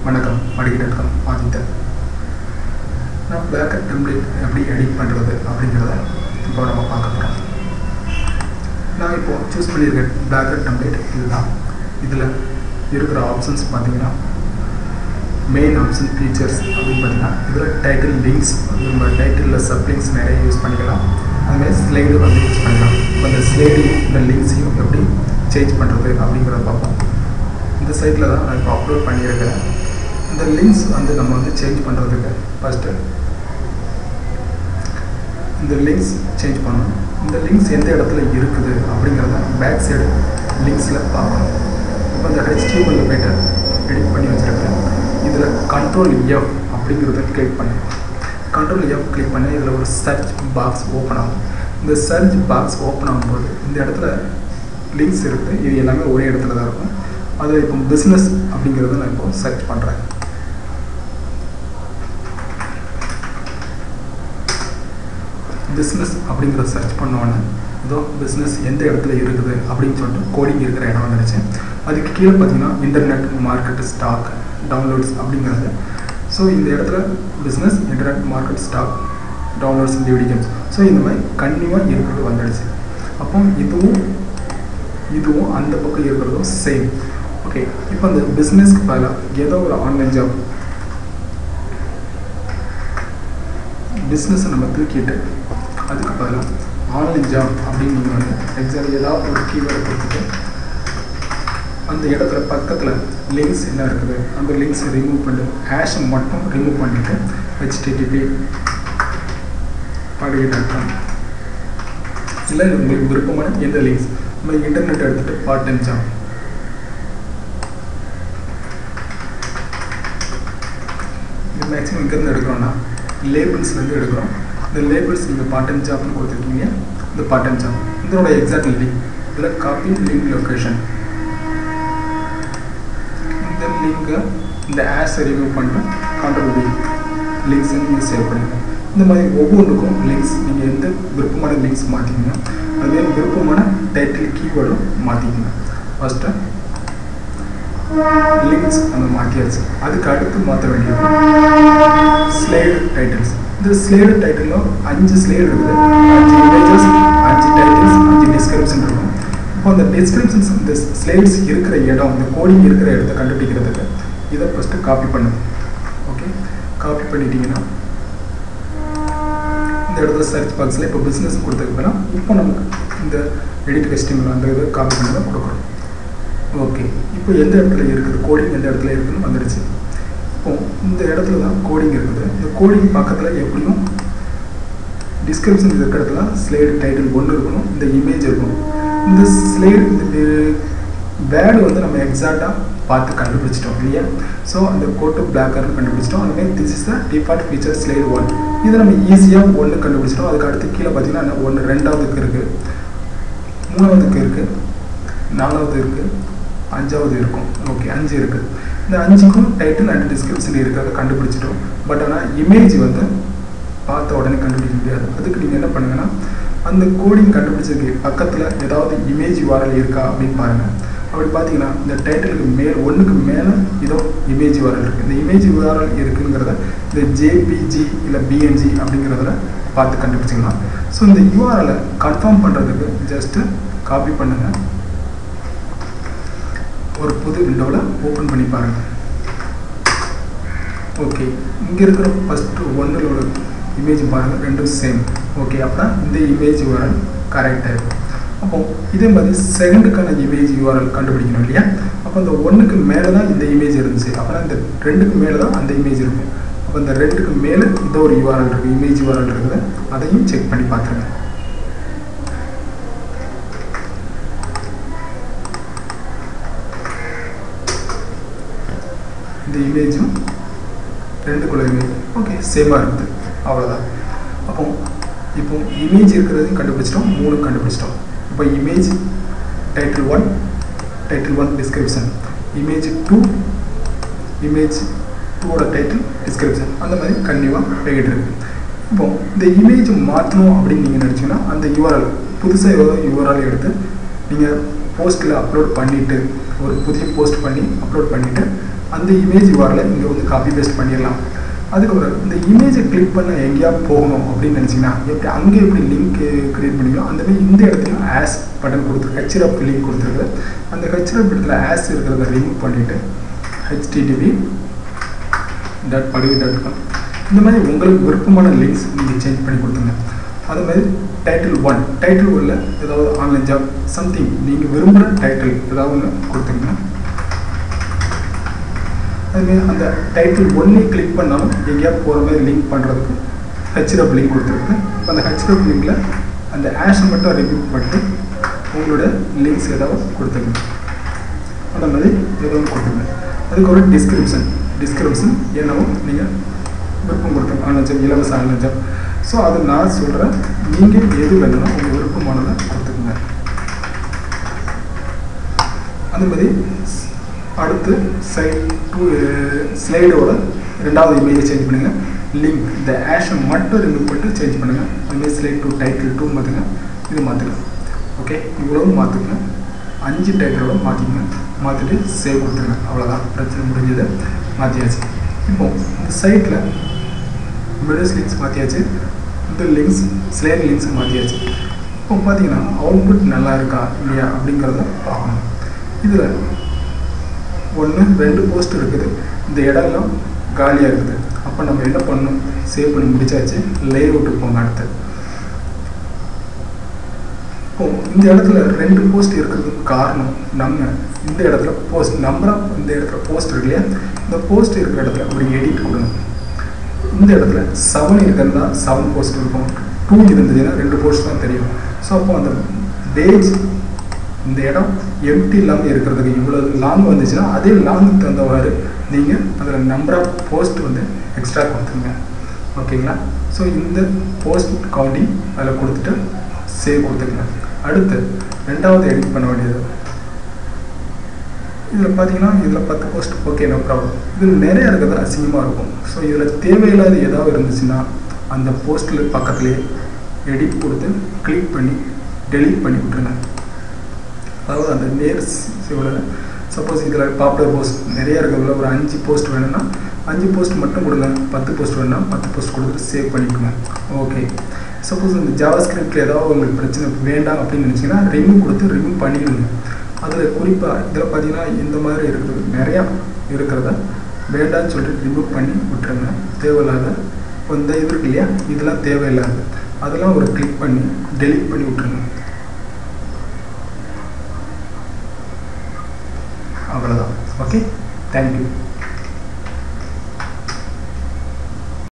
வணக்கம் மடிக்கிட்டு ஆதித்தன் நான் blogger template எப்படி எடிட் பண்ணுறது அப்படிங்கிறத இப்போ நம்ம பார்க்க போகிறோம் நான் இப்போ சூஸ் பண்ணியிருக்க பிளாக்கர் டெம்ப்ளேட் இதுதான் இதில் இருக்கிற ஆப்ஷன்ஸ் பார்த்தீங்கன்னா மெயின் ஆப்ஷன் ஃபீச்சர்ஸ் அப்படின்னு பார்த்தீங்கன்னா இதில் டைட்டில் லிங்க்ஸ் நம்ம டைட்டிலில் சப்லிங்க்ஸ் நிறைய யூஸ் பண்ணிக்கலாம் அதுமாதிரி ஸ்லைடு வந்து யூஸ் பண்ணிக்கலாம் இப்போ இந்த ஸ்லைடையும் இந்த லிங்க்ஸையும் எப்படி சேஞ்ச் பண்ணுறது அப்படிங்கிறத பார்ப்போம் இந்த சைட்டில் தான் நான் இப்போ அப்லோட் பண்ணியிருக்கிறேன் இந்த லிங்க்ஸ் வந்து நம்ம வந்து சேஞ்ச் பண்ணுறதுக்கு ஃபஸ்ட்டு இந்த லிங்க்ஸ் சேஞ்ச் பண்ணணும் இந்த லிங்க்ஸ் எந்த இடத்துல இருக்குது அப்படிங்கிறத பேக் சைடு லிங்க்ஸில் பார்க்கணும் இப்போ இந்த ஹெச்டிஎம்எல் போய்ட்டு எடிட் பண்ணி வச்சுருக்கேன் இதில் கண்ட்ரோல் எஃப் அப்படிங்கிறத கிளிக் பண்ணி கண்ட்ரோல் எஃப் கிளிக் பண்ணி இதில் ஒரு சர்ச் பாக்ஸ் ஓப்பன் ஆகும் இந்த சர்ச் பாக்ஸ் ஓப்பன் ஆகும்போது இந்த இடத்துல லிங்க்ஸ் இருக்குது இது எல்லாமே ஒரே இடத்துல தான் இருக்கும் அதில் இப்போ பிஸ்னஸ் அப்படிங்கிறத நான் இப்போ சர்ச் பண்ணுறேன் பிஸ்னஸ் அப்படிங்கிறத சர்ச் பண்ணோன்னே இதோ பிஸ்னஸ் எந்த இடத்துல இருக்குது அப்படின்னு சொல்லிட்டு கோடிங் இருக்கிற இடம் வந்துடுச்சு அதுக்கு கீழே பார்த்தீங்கன்னா இன்டர்நெட் மார்க்கெட் ஸ்டாக் டவுன்லோட்ஸ் அப்படிங்கிறது ஸோ இந்த இடத்துல business internet market stock downloads DVD games so இந்த மாதிரி கண்டினியூவாக இருக்கிறது வந்துடுச்சு அப்போ இதுவும் இதுவும் அந்த பக்கம் இருக்கிறதும் சேம் ஓகே இப்போ அந்த பிஸ்னஸ்க்கு பதிலாக ஏதோ ஒரு ஆன்லைன் ஜாப் பிஸ்னஸை நம்ம தூக்கிட்டு அதுக்கு பதிலாக ஆன்லைன் ஜாப் அப்படின்னு நீங்கள் வந்து எக்ஸாம்பிள் ஏதாவது ஒரு கீவேர்டு கொடுத்துட்டு அந்த இடத்துல பக்கத்தில் லிங்க்ஸ் என்ன இருக்குது அந்த லிங்க்ஸை ரிமூவ் பண்ணி ஹேஷை மட்டும் ரிமூவ் பண்ணிவிட்டு ஹெச்டிடிபி பாடிகை டாட் காம் இல்லை உங்களுக்கு விருப்பமான எந்த லிங்க்ஸ் நம்ம இன்டர்நெட் எடுத்துகிட்டு பார்ட் டைம் ஜாப் இது மேக்ஸிமம் இங்கேருந்து எடுக்கிறோன்னா லேபிள்ஸ்லேருந்து எடுக்கிறோம் இந்த லேபிள்ஸ் நீங்கள் பார்ட் டைம் ஜாப்னு கொடுத்துருக்கீங்க இந்த பார்ட் டைம் ஜாப் இதனோட எக்ஸாக்ட் லிங்க் இதில் காப்பி லிங்க் லொக்கேஷன் இந்த லிங்கை இந்த ஆஸை ரிமூவ் பண்ணிட்டு கண்ட்ரோல் வி லிங்க்ஸை நீங்கள் சேவ் பண்ணிக்கலாம் இந்த மாதிரி ஒவ்வொன்றுக்கும் லிங்க்ஸ் நீங்கள் எந்த விருப்பமான லிங்க்ஸ் மாற்றிக்கங்க அதே விருப்பமான டைட்டில் கீவேர்டும் மாற்றிக்கங்க ஃபஸ்ட்டு லிங்க்ஸ் நம்ம மாற்றியாச்சு அதுக்கு அடுத்து மாற்ற வேண்டியது ஸ்லைடு டைட்டில்ஸ் இந்த ஸ்லைடு டைட்டிலில் அஞ்சு ஸ்லைடு இருக்குது அஞ்சு இமேஜஸ் அஞ்சு டைட்டில்ஸ் அஞ்சு டிஸ்கிரிப்ஷன் இருக்கும் இப்போ அந்த டிஸ்கிரிப்ஷன்ஸ் இந்த ஸ்லைட்ஸ் இருக்கிற இடம் இந்த கோடிங் இருக்கிற இடத்த கண்டுபிடிக்கிறதுக்கு இதை ஃபஸ்ட்டு காப்பி பண்ணும் ஓகே காப்பி பண்ணிட்டீங்கன்னா இந்த இடத்துல சர்ச் பாக்ஸில் இப்போ பிஸ்னஸ் கொடுத்ததுக்கு பதிலாக இப்போ நமக்கு இந்த எடிட் கஸ்டிமர் அந்த இதை காப்பி பண்ணி தான் கொடுக்குறோம் ஓகே இப்போ எந்த இடத்துல இருக்குது கோடிங் எந்த இடத்துல இருக்குதுன்னு வந்துடுச்சு இப்போ இந்த இடத்துல தான் கோடிங் இருக்குது இந்த கோடிங் பக்கத்தில் எப்படியும் டிஸ்கிரிப்ஷன் இருக்கிற இடத்துல ஸ்லைடு டைட்டில் ஒன்று இருக்கணும் இந்த இமேஜ் இருக்கணும் இந்த ஸ்லைடு இந்த பேடு வந்து நம்ம எக்ஸாக்டாக பார்த்து கண்டுபிடிச்சிட்டோம் இல்லையா ஸோ அந்த கோட்டு பிளாக்கர்னு கண்டுபிடிச்சிட்டோம் அதுமாதிரி this is the default feature slide one இதை நம்ம ஈஸியாக ஒன்று கண்டுபிடிச்சிட்டோம் அதுக்கு அடுத்து கீழே பார்த்தீங்கன்னா ஒன்று ரெண்டாவதுக்கு இருக்குது மூணாவதுக்கு இருக்குது நாலாவது இருக்குது அஞ்சாவது இருக்கும் ஓகே அஞ்சு இருக்குது இந்த அஞ்சுக்கும் டைட்டில் அண்ட் டிஸ்கிரிப்ஷன் இருக்கிறத கண்டுபிடிச்சிட்டோம் பட் ஆனால் இமேஜ் வந்து பார்த்த உடனே கண்டுபிடிக்க முடியாது அதுக்கு நீங்கள் என்ன பண்ணுங்கன்னா அந்த கோடிங் கண்டுபிடிச்சதுக்கு பக்கத்தில் ஏதாவது இமேஜ் வாரல் இருக்கா அப்படின்னு பாருங்கள் அப்படி பார்த்தீங்கன்னா இந்த டைட்டிலுக்கு மேல் ஒன்றுக்கு மேலே இதோ இமேஜ் வாரல் இருக்குது இந்த இமேஜ் வாரல் இருக்குங்கிறத இந்த ஜேபிஜி இல்லை பிஎன்ஜி அப்படிங்கிறதுல பார்த்து கண்டுபிடிச்சிக்கலாம் ஸோ இந்த யூஆர்எலை கன்ஃபார்ம் பண்ணுறதுக்கு ஜஸ்ட்டு காப்பி பண்ணுங்கள் ஒரு புது விண்டோவில் ஓப்பன் பண்ணி பாருங்கள் ஓகே இங்கே இருக்கிற ஃபஸ்ட்டு ஒன்றிலோட இமேஜ் பாருங்கள் ரெண்டும் சேம் ஓகே அப்படின்னா இந்த இமேஜ் யூஆர்எல் கரெக்டாக இருக்கும் அப்போ இதே மாதிரி செகண்டுக்கான இமேஜ் யூஆர்எல் கண்டுபிடிக்கணும் இல்லையா அப்போ இந்த ஒன்றுக்கு மேலே தான் இந்த இமேஜ் இருந்துச்சு அப்போனா இந்த ரெண்டுக்கு மேலே தான் அந்த இமேஜ் இருக்கும் அப்போ இந்த ரெண்டுக்கு மேலே இந்த ஒரு யூஆர்எல் இருக்குது இமேஜ் யூஆர்எல் இருக்குது அதையும் செக் பண்ணி பார்த்துருங்க இந்த இமேஜும் ரெண்டுக்குள்ள இமேஜ் ஓகே சேமாக இருக்குது அவ்வளோதான் அப்போ இப்போ இமேஜ் இருக்கிறதையும் கண்டுபிடிச்சிட்டோம் மூணு கண்டுபிடிச்சிட்டோம் இப்போ image title one title one description image two image டூவோட டைட்டில் டிஸ்கிரிப்ஷன் அந்த மாதிரி கண்டிப்பாக போய்கிட்டு இருக்கு இப்போ இந்த இமேஜ் மாற்றணும் அப்படின்னு நீங்கள் நினச்சிங்கன்னா அந்த யூஆர்எல் புதுசாக ஏதோ யூஆர்எல் எடுத்து நீங்கள் போஸ்ட்டில் அப்லோட் பண்ணிவிட்டு ஒரு புதிய போஸ்ட் பண்ணி அப்லோட் பண்ணிவிட்டு அந்த இமேஜ் வரல இங்கே வந்து காப்பி பேஸ்ட் பண்ணிடலாம் அதுக்கப்புறம் இந்த இமேஜை கிளிக் பண்ண எங்கேயா போகணும் அப்படின்னு நினச்சிங்கன்னா எப்படி அங்கே எப்படி லிங்க் கிரியேட் பண்ணிக்கணும் அந்த மாதிரி இந்த இடத்துலையும் ஆஸ் பட்டன் கொடுத்துருக்கு ஹெச்ரப் லிங்க் கொடுத்துருக்கு அந்த ஹெச்ரப் இடத்துல ஆஸ் இருக்கிறத ரிமூவ் பண்ணிவிட்டு ஹெச்டிடிவி டாட் படுகை டாட் காம் இந்த மாதிரி உங்களுக்கு விருப்பமான லிங்க்ஸ் நீங்கள் சேஞ்ச் பண்ணி கொடுத்துங்க அது மாதிரி டைட்டில் ஒன் டைட்டில் ஒன்ல ஏதாவது ஆன்லைன் ஜாப் சம்திங் நீங்கள் விரும்புகிற டைட்டில் ஏதாவது ஒன்று கொடுத்துங்க அதுமாரி அந்த டைட்டில் ஒன்னே கிளிக் பண்ணாலும் எங்கேயாவது போகிற மாதிரி லிங்க் பண்ணுறதுக்கு ஹெச்ரப் லிங்க் கொடுத்துருக்கு இப்போ அந்த ஹெச்ரப் லிங்கில் அந்த ஆஷை மட்டும் ரிமூவ் பண்ணிட்டு உங்களோட லிங்க்ஸ் ஏதாவது கொடுத்துருங்க அந்த மாதிரி ஏதாவது கொடுத்துருங்க அதுக்கு ஒரு டிஸ்கிரிப்ஷன் டிஸ்கிரிப்ஷன் என்னவோ நீங்கள் விருப்பம் கொடுத்துருங்க ஆன்லைன் ஜாப் இலவச ஆன்லைன் ஜாப் ஸோ அது நான் சொல்கிறேன் நீங்கள் எது வேணுமோ உங்கள் விருப்பமானதை கொடுத்துக்குங்க அந்த மாதிரி அடுத்து சைட் டூ ஸ்லைடோட ரெண்டாவது இமேஜை சேஞ்ச் பண்ணுங்க லிங்க் இந்த ஆஷை மட்டும் ரிமூவ் பண்ணிட்டு சேஞ்ச் பண்ணுங்கள் அதுமாதிரி ஸ்லைட் டூ டைட்டில் டூ மாற்றுங்க இது மாற்றுங்க ஓகே இவ்வளவு மாற்றுங்க அஞ்சு டைட்டிலோட மாற்றிக்கங்க மாற்றிட்டு சேவ் கொடுத்துருங்க அவ்வளோதான் பிரச்சனை முடிஞ்சது மாற்றியாச்சு இப்போ இந்த சைட்டில் மிடில்ஸ் லிங்க்ஸ் மாற்றியாச்சு இந்த லிங்க்ஸ் ஸ்லைட் லிங்க்ஸ் மாற்றியாச்சு இப்போ பார்த்தீங்கன்னா அவுட்புட் நல்லா இருக்கா இல்லையா அப்படிங்கிறத பார்க்கணும் இதில் ஒன்று ரெண்டு போஸ்ட் இருக்குது இந்த இடம்லாம் காலியாக இருக்குது அப்போ நம்ம என்ன பண்ணணும் சேவ் பண்ணி முடிச்சாச்சு லே அவுட்டுக்கு போங்க அடுத்து இப்போ இந்த இடத்துல ரெண்டு போஸ்ட் இருக்கிறதுக்கு காரணம் நம்ம இந்த இடத்துல போஸ்ட் நம்பர் ஆஃப் இந்த இடத்துல போஸ்ட் இருக்கு இல்லையா இந்த போஸ்ட் இருக்கிற இடத்துல ஒரு எடிட் கொடுங்க இந்த இடத்துல செவன் இருக்கிறதா செவன் போஸ்ட் இருக்கும் டூ இருந்ததுன்னா ரெண்டு போஸ்ட் தான் தெரியும் ஸோ அப்போ அந்த பேஜ் இந்த இடம் எம்டி இல்லாமல் இருக்கிறதுக்கு இவ்வளோ லாங் வந்துச்சுன்னா அதே லாங்குக்கு தகுந்தவாறு நீங்கள் அதில் நம்பர் ஆஃப் போஸ்ட் வந்து எக்ஸ்ட்ரா கொடுத்துருங்க ஓகேங்களா ஸோ இந்த போஸ்ட் கவுண்டிங் அதில் கொடுத்துட்டு சேவ் கொடுத்துருங்க அடுத்து ரெண்டாவது எடிட் பண்ண வேண்டியது இதில் பார்த்தீங்கன்னா இதில் பத்து போஸ்ட் ஓகே நோ ப்ராப்ளம் இதில் நிறைய இருக்கிறது அசிங்கமாக இருக்கும் ஸோ இதில் தேவையில்லாத ஏதாவது இருந்துச்சுன்னா அந்த போஸ்ட்டில் பக்கத்துலேயே எடிட் கொடுத்து கிளிக் பண்ணி டெலீட் பண்ணி விட்டுருங்க அதாவது அந்த நேர் சிவில் சப்போஸ் இதில் பாப்புலர் போஸ்ட் நிறைய இருக்கிறதுல ஒரு அஞ்சு போஸ்ட் வேணும்னா அஞ்சு போஸ்ட் மட்டும் கொடுங்க பத்து போஸ்ட் வேணும்னா பத்து போஸ்ட் கொடுத்துட்டு சேவ் பண்ணிக்கோங்க ஓகே சப்போஸ் இந்த ஜாவா ஸ்கிரிப்டில் ஏதாவது உங்களுக்கு பிரச்சனை வேண்டாம் அப்படின்னு நினச்சிங்கன்னா ரிமூவ் கொடுத்து ரிமூவ் பண்ணிடுங்க அதில் குறிப்பாக இதில் பார்த்தீங்கன்னா இந்த மாதிரி இருக்கிறது நிறையா இருக்கிறத வேண்டாம்னு சொல்லிட்டு ரிமூவ் பண்ணி விட்டுருங்க தேவையில்லாத இப்போ இந்த இது இருக்கு இல்லையா இதெல்லாம் தேவையில்லாது அதெல்லாம் ஒரு கிளிக் பண்ணி டெலீட் பண்ணி விட்டுருங்க அவ்வளோதான் ஓகே தேங்க்யூ